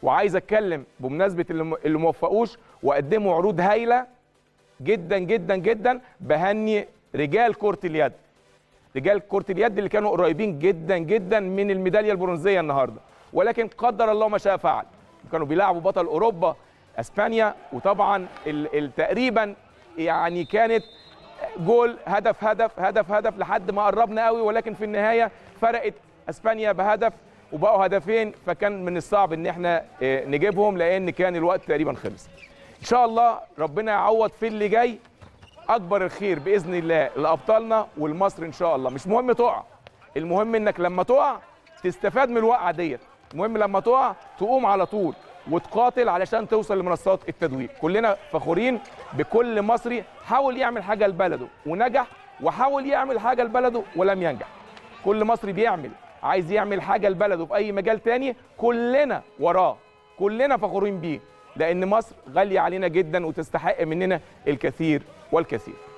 وعايز اتكلم بمناسبه اللي م- اللي موفقوش وقدموا عروض هايله جدا جدا جدا بهني رجال كره اليد رجال كره اليد اللي كانوا قريبين جدا جدا من الميداليه البرونزيه النهارده ولكن قدر الله ما شاء فعل كانوا بيلعبوا بطل اوروبا اسبانيا وطبعا ال- ال- تقريبا يعني كانت جول هدف هدف هدف هدف لحد ما قربنا قوي ولكن في النهايه فرقت اسبانيا بهدف وبقوا هدفين فكان من الصعب ان احنا آه، نجيبهم لان كان الوقت تقريبا خلص ان شاء الله ربنا يعوض في اللي جاي اكبر الخير باذن الله لابطالنا ولمصر ان شاء الله مش مهم تقع المهم انك لما تقع تستفاد من الوقعه ديت المهم لما تقع تقوم على طول وتقاتل علشان توصل لمنصات التدوير كلنا فخورين بكل مصري حاول يعمل حاجه لبلده ونجح وحاول يعمل حاجه لبلده ولم ينجح كل مصري بيعمل عايز يعمل حاجه لبلده في اي مجال تاني كلنا وراه كلنا فخورين بيه لان مصر غاليه علينا جدا وتستحق مننا الكثير والكثير